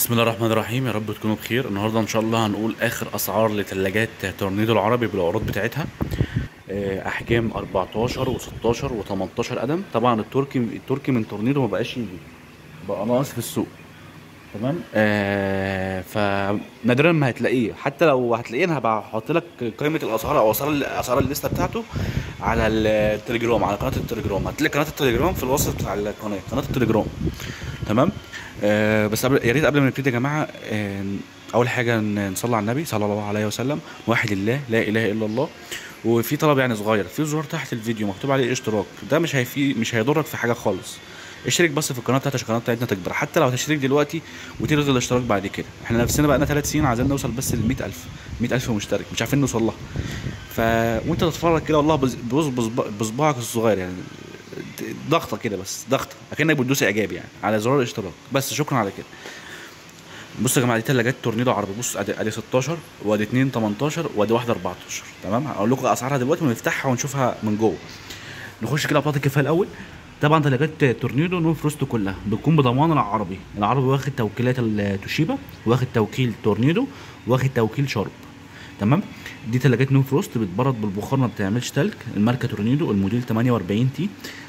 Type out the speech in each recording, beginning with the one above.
بسم الله الرحمن الرحيم يا رب تكونوا بخير النهارده ان شاء الله هنقول اخر اسعار لثلاجات تورنيدو العربي بالعروض بتاعتها آه، احجام 14 و16 و18 قدم طبعا التركي التركي من تورنيدو ما بقاش يجي بقى ناقص في السوق تمام آه فنادرا ما هتلاقيه حتى لو هتلاقيه انا هبقى احط لك قائمه الاسعار او اسعار اسعار الليسته بتاعته على التليجرام على قناه التليجرام هتلاقي قناه التليجرام في الوصف بتاع القناه قناه التليجرام تمام آه بس قبل يا ريت قبل ما نبتدي يا جماعه آه اول حاجه ن- نصلي على النبي صلى الله عليه وسلم واحد الله لا اله الا الله وفي طلب يعني صغير في زرار تحت الفيديو مكتوب عليه اشتراك ده مش هيفي مش هيضرك في حاجه خالص اشترك بس في القناه بتاعتي عشان القناه بتاعتنا تكبر حتى لو هتشترك دلوقتي وتلغي الاشتراك بعد كده احنا نفسنا بقى لنا ثلاث سنين عايزين نوصل بس ل 100000 100000 مشترك مش عارفين نوصل لها ف وانت تتفرج كده والله بص- بص بص- بصباعك الصغير يعني ضغطه كده بس ضغطه اكنك بتدوس اعجاب يعني على زرار الاشتراك بس شكرا على كده بصوا يا جماعه دي ثلاجات تورنيدو عربي بص ادي ادي 16 وادي 2 18 وادي واحده 14 تمام هقول لكم اسعارها دلوقتي ونفتحها ونشوفها من جوه نخش كده بطاقه الكفايه الاول طبعا ثلاجات تورنيدو نون فروست كلها بتكون بضمان العربي العربي واخد توكيلات التوشيبا واخد توكيل تورنيدو واخد توكيل شارب تمام دي ثلاجات نون فروست بتبرد بالبخار ما بتعملش تلج الماركه تورنيدو الموديل 48 تي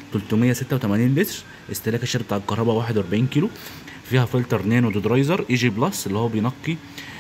386 لتر استهلاك الشارع بتاع الكهرباء 41 كيلو فيها فلتر نانو دودرايزر اي جي بلس اللي هو بينقي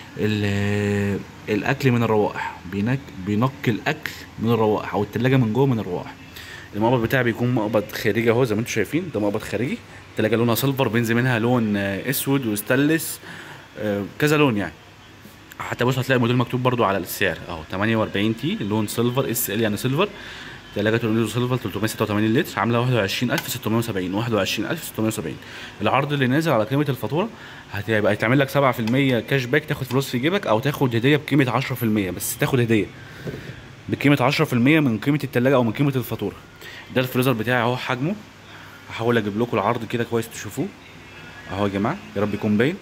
ال- الاكل من الروائح بينك بينقي الاكل من الروائح او التلاجة من جوه من الروائح المقبض بتاعي بيكون مقبض خارجي اهو زي ما انتم شايفين ده مقبض خارجي التلاجة لونها سيلفر بينزل منها لون آه، اسود وستانلس آه، كذا لون يعني حتى بص هتلاقي الموديل مكتوب برضو على السعر اهو 48 تي لون سيلفر اس ال يعني سيلفر تلاجة تورنيدو سيلفر 386 لتر عامله 21670 21670 العرض اللي نازل على قيمه الفاتوره هتبقى يتعمل لك 7% كاش باك تاخد فلوس في جيبك او تاخد هديه بقيمه 10% بس تاخد هديه بقيمه 10% من قيمه التلاجة او من قيمه الفاتوره ده الفريزر بتاعي اهو حجمه هحاول اجيب لكم العرض كده كويس تشوفوه اهو يا جماعه يا رب يكون باين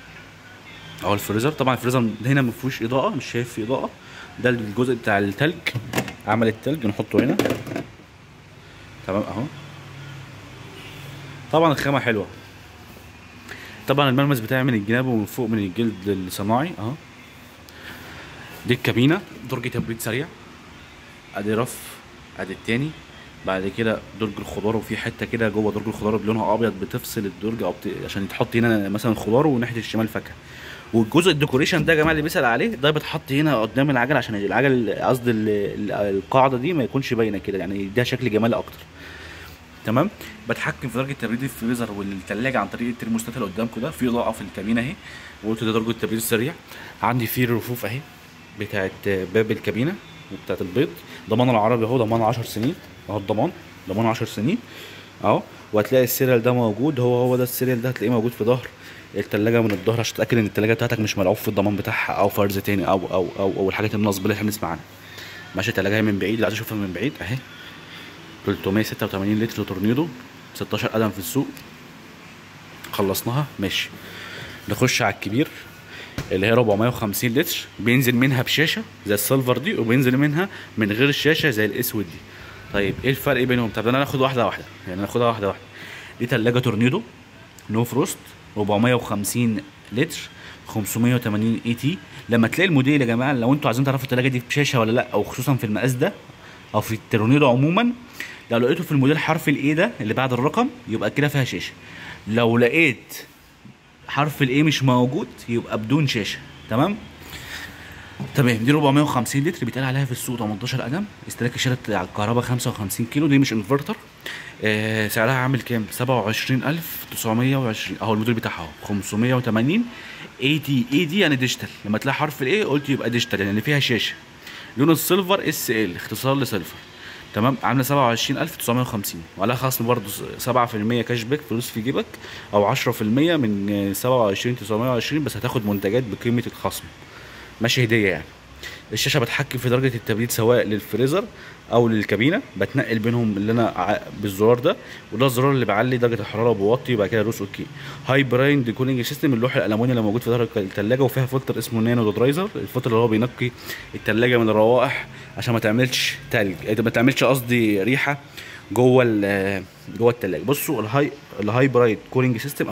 اهو الفريزر طبعا الفريزر هنا ما فيهوش اضاءه مش شايف فيه اضاءه ده الجزء بتاع التلج عمل التلج نحطه هنا تمام اهو طبعا الخامه حلوه طبعا الملمس بتاعي من الجناب ومن فوق من الجلد الصناعي اهو دي الكابينه درج تبريد سريع ادي رف ادي التاني بعد كده درج الخضار وفي حته كده جوه درج الخضار بلونها ابيض بتفصل الدرج او بت... عشان يتحط هنا مثلا خضار وناحيه الشمال فاكهه والجزء الديكوريشن ده يا جماعه اللي بيسال عليه ده بيتحط هنا قدام العجل عشان العجل قصدي ال- ال- القاعده دي ما يكونش باينه كده يعني يديها شكل جمالي اكتر تمام بتحكم في درجه تبريد الفريزر والثلاجه عن طريق الترموستات اللي قدامكم ده في اضاءه في الكابينه اهي وقلت ده درجه التبريد السريع عندي في الرفوف اهي بتاعت باب الكابينه وبتاعت البيض ضمان العربي اهو ضمان 10 سنين اهو الضمان ضمان 10 سنين اهو وهتلاقي السيريال ده موجود هو هو ده السيريال ده هتلاقيه موجود في ظهر التلاجة من الظهر عشان تتأكد ان التلاجة بتاعتك مش ملعوب في الضمان بتاعها او فرز تاني او او او, أو الحاجات النصب اللي احنا بنسمع عنها ماشي التلاجة هي من بعيد اللي عايز اشوفها من بعيد اهي 386 لتر تورنيدو 16 قدم في السوق خلصناها ماشي نخش على الكبير اللي هي 450 لتر بينزل منها بشاشه زي السيلفر دي وبينزل منها من غير الشاشه زي الاسود دي طيب ايه الفرق بينهم طب انا ناخد واحده واحده يعني ناخدها واحده واحده دي تلاجة تورنيدو نو فروست 450 لتر 580 اي تي لما تلاقي الموديل يا جماعه لو انتوا عايزين تعرفوا التلاجه دي بشاشه ولا لا او خصوصا في المقاس ده او في التورنيدو عموما لو لقيته في الموديل حرف الاي ده اللي بعد الرقم يبقى كده فيها شاشه لو لقيت حرف الاي مش موجود يبقى بدون شاشه تمام تمام دي 450 لتر بيتقال عليها في السوق 18 قدم استهلاك الشارع بتاع الكهرباء 55 كيلو دي مش انفرتر آه سعرها عامل كام 27920 اهو الموديل بتاعها اهو 580 اي دي اي دي يعني ديجيتال لما تلاقي حرف الاي قلت يبقى ديجيتال يعني فيها شاشه لون السيلفر اس ال اختصار لسيلفر تمام عامله 27950 وعليها خصم برضه 7% كاش باك فلوس في جيبك او 10% من آه، 27920 بس هتاخد منتجات بقيمه الخصم ماشي هديه يعني الشاشه بتحكم في درجه التبريد سواء للفريزر او للكابينه بتنقل بينهم اللي انا ع- بالزرار ده وده الزرار اللي بعلي درجه الحراره وبوطي وبعد كده ادوس اوكي هاي براين كولينج سيستم اللوح الالومنيوم اللي موجود في ظهر الثلاجه وفيها فلتر اسمه نانو درايزر الفلتر اللي هو بينقي الثلاجه من الروائح عشان ما تعملش تلج ما تعملش قصدي ريحه جوه ال- جوه الثلاجه بصوا الهاي الهاي برايت كولينج سيستم اهو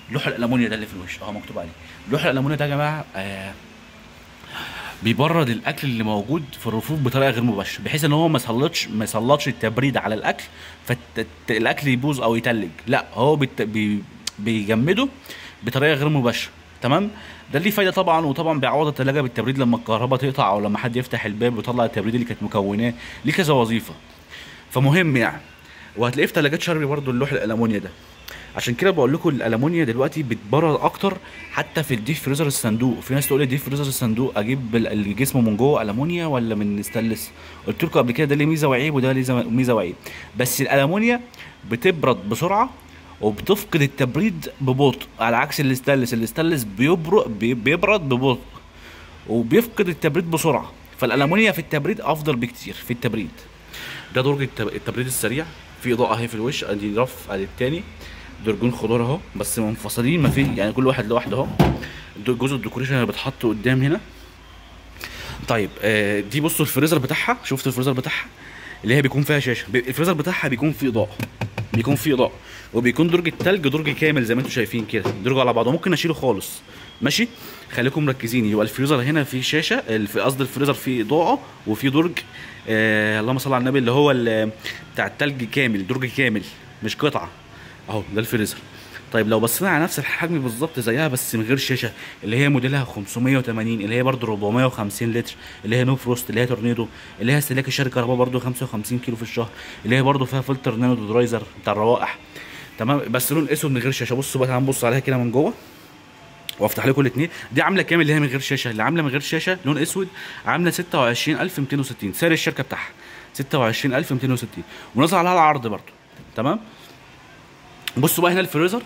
لوح الالومنيا ده اللي في الوش اهو مكتوب عليه لوح الالومنيا ده يا جماعه آه بيبرد الاكل اللي موجود في الرفوف بطريقه غير مباشره بحيث ان هو ما يسلطش ما يسلطش التبريد على الاكل فالاكل يبوظ او يتلج لا هو بيت بي بيجمده بطريقه غير مباشره تمام ده ليه فايده طبعا وطبعا بيعوض الثلاجه بالتبريد لما الكهرباء تقطع او لما حد يفتح الباب ويطلع التبريد اللي كانت مكوناه ليه كذا وظيفه فمهم يعني وهتلاقيه في ثلاجات شربي برضو اللوح الالومنيا ده عشان كده بقول لكم الالومنيا دلوقتي بتبرد اكتر حتى في الديب فريزر الصندوق في ناس تقول لي ديب فريزر الصندوق اجيب ال- الجسم من جوه الومنيا ولا من ستانلس قلت لكم قبل كده ده ليه ميزه وعيب وده ليه زم- ميزه وعيب بس الالومنيا بتبرد بسرعه وبتفقد التبريد ببطء على عكس الاستانلس الاستانلس بيبرد بيبرد ببطء وبيفقد التبريد بسرعه فالالومنيا في التبريد افضل بكتير في التبريد ده درج التب- التبريد السريع في اضاءه اهي في الوش ادي رف ادي التاني درجون خضار اهو بس منفصلين ما في يعني كل واحد لوحده اهو ده جزء الديكوريشن اللي بيتحط قدام هنا طيب آه دي بصوا الفريزر بتاعها شفت الفريزر بتاعها اللي هي بيكون فيها شاشه بي- الفريزر بتاعها بيكون فيه اضاءه بيكون فيه اضاءه وبيكون درج التلج درج كامل زي ما انتم شايفين كده درجه على بعضه ممكن اشيله خالص ماشي خليكم مركزين يبقى الفريزر هنا فيه شاشه ال- في قصد الفريزر فيه اضاءه وفيه درج آه اللهم صل على النبي اللي هو ال- بتاع التلج كامل درج كامل مش قطعه اهو ده الفريزر طيب لو بصينا على نفس الحجم بالظبط زيها بس من غير شاشه اللي هي موديلها 580 اللي هي برضو 450 لتر اللي هي نو فروست اللي هي تورنيدو اللي هي استهلاك الشركه كهرباء برضو 55 كيلو في الشهر اللي هي برضو فيها فلتر نانو درايزر بتاع الروائح تمام بس لون اسود من غير شاشه بصوا بقى تعالوا نبص عليها كده من جوه وافتح لكم الاثنين دي عامله كام اللي هي من غير شاشه اللي عامله من غير شاشه لون اسود عامله 26260 سعر الشركه بتاعها 26260 ونزل عليها العرض برضو تمام بصوا بقى هنا الفريزر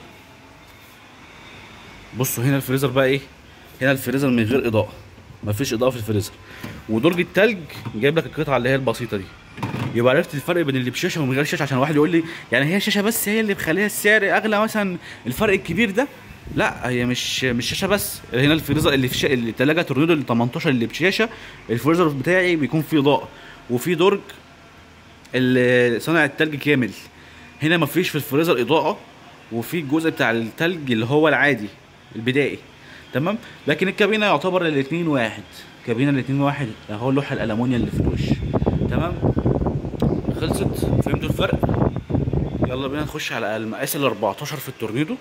بصوا هنا الفريزر بقى ايه هنا الفريزر من غير اضاءه مفيش اضاءه في الفريزر ودرج التلج جايب لك القطعه اللي هي البسيطه دي يبقى عرفت الفرق بين اللي بشاشه ومن غير شاشه عشان واحد يقول لي يعني هي شاشه بس هي اللي مخليها السعر اغلى مثلا الفرق الكبير ده لا هي مش مش شاشه بس هنا الفريزر اللي في شا... الثلاجه تورنيدو اللي 18 اللي بشاشه الفريزر بتاعي بيكون فيه اضاءه وفيه درج اللي صانع التلج كامل هنا مفيش في الفريزر اضاءه وفي الجزء بتاع التلج اللي هو العادي البدائي تمام لكن الكابينه يعتبر الاثنين واحد كابينه الاثنين واحد اهو اللوحه الالومنيا اللي في الوش تمام خلصت فهمتوا الفرق يلا بينا نخش على المقاس ال 14 في التورنيدو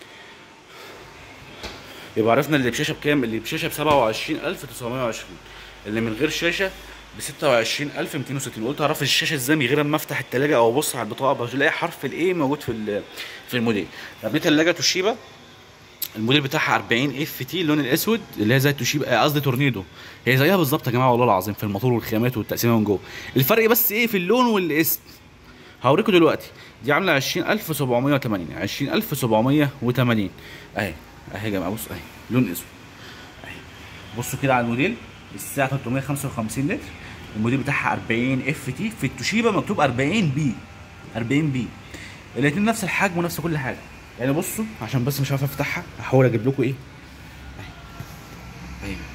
يبقى عرفنا اللي بشاشه بكام اللي بشاشه ب 27920 اللي من غير شاشه ب 26260 قلت اعرف الشاشه ازاي من غير ما افتح التلاجة او ابص على البطاقه بلاقي حرف الايه موجود في ال- في الموديل طب دي تلاجه توشيبا الموديل بتاعها 40 اف تي اللون الاسود اللي هي زي توشيبا آه، قصدي تورنيدو هي زيها بالظبط يا جماعه والله العظيم في الموتور والخامات والتقسيمه من جوه الفرق بس ايه في اللون والاسم هوريكم دلوقتي دي عامله 20780 20780 اهي اهي يا جماعه بصوا اهي لون اسود اهي بصوا كده على الموديل الساعه 355 لتر الموديل بتاعها 40 اف تي في التوشيبا مكتوب 40 بي 40 بي الاثنين نفس الحجم ونفس كل حاجه يعني بصوا عشان بس مش عارف افتحها هحاول اجيب لكم ايه اهي اهي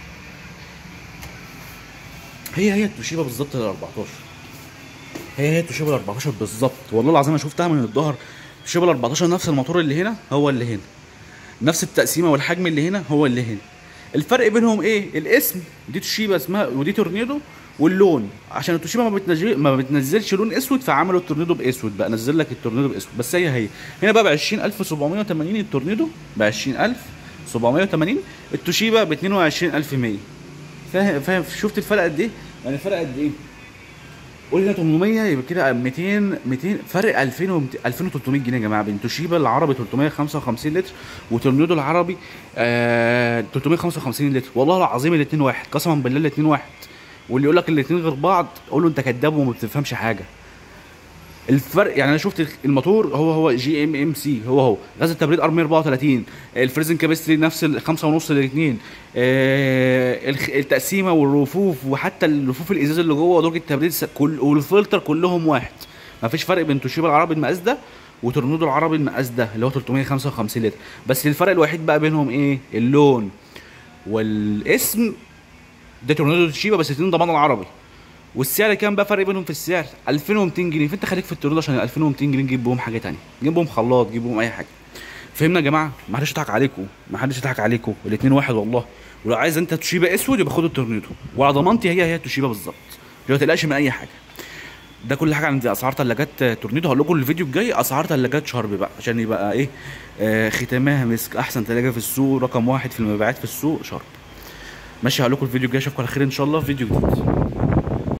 هي هي التوشيبا بالظبط ال 14 هي هي التوشيبا ال 14 بالظبط والله العظيم انا شفتها من الظهر التوشيبا ال 14 نفس الموتور اللي هنا هو اللي هنا نفس التقسيمه والحجم اللي هنا هو اللي هنا الفرق بينهم ايه الاسم دي توشيبا اسمها ودي تورنيدو واللون عشان التوشيبا ما بتنزل ما بتنزلش لون اسود فعملوا التورنيدو باسود بقى نزل لك التورنيدو باسود بس هي هي هنا بقى ب 20780 التورنيدو ب 20780 التوشيبا ب 22100 فاهم فاهم شفت الفرق قد ايه؟ يعني الفرق قد ايه؟ قول هنا 800 يبقى كده 200 200 فرق 2000 و 2300 جنيه يا جماعه بين توشيبا العربي 355 لتر وتورنيدو العربي آه 355 لتر والله العظيم الاثنين واحد قسما بالله الاثنين واحد واللي يقول لك الاثنين غير بعض قول له انت كذاب وما بتفهمش حاجه الفرق يعني انا شفت الموتور هو هو جي ام ام سي هو هو غاز التبريد ار 134 الفريزن كابستري نفس الخمسة ونص للاثنين آه الخ- التقسيمه والرفوف وحتى الرفوف الازاز اللي جوه ودرجه التبريد س- كل والفلتر كلهم واحد ما فيش فرق بين توشيبا العربي المقاس ده وتورنيدو العربي المقاس ده اللي هو 355 لتر بس الفرق الوحيد بقى بينهم ايه اللون والاسم ده تورنيدو توشيبا بس الاثنين ضمان العربي والسعر كام بقى فرق بينهم في السعر 2200 جنيه فانت خليك في التورنيدو عشان 2200 جنيه تجيب بهم حاجه تانية جيب بهم خلاط جيب بهم اي حاجه فهمنا يا جماعه ما حدش يضحك عليكم ما حدش يضحك عليكم الاثنين واحد والله ولو عايز انت توشيبا اسود يبقى خد التورنيدو وعلى ضمانتي هي هي توشيبا بالظبط ما تقلقش من اي حاجه ده كل حاجه عندي اسعار ثلاجات تورنيدو هقول لكم الفيديو الجاي اسعار ثلاجات شارب بقى عشان يبقى ايه آه ختامها مسك احسن ثلاجه في السوق رقم واحد في المبيعات في السوق شارب ماشي هقول لكم الفيديو الجاي اشوفكم على خير ان شاء الله في فيديو جديد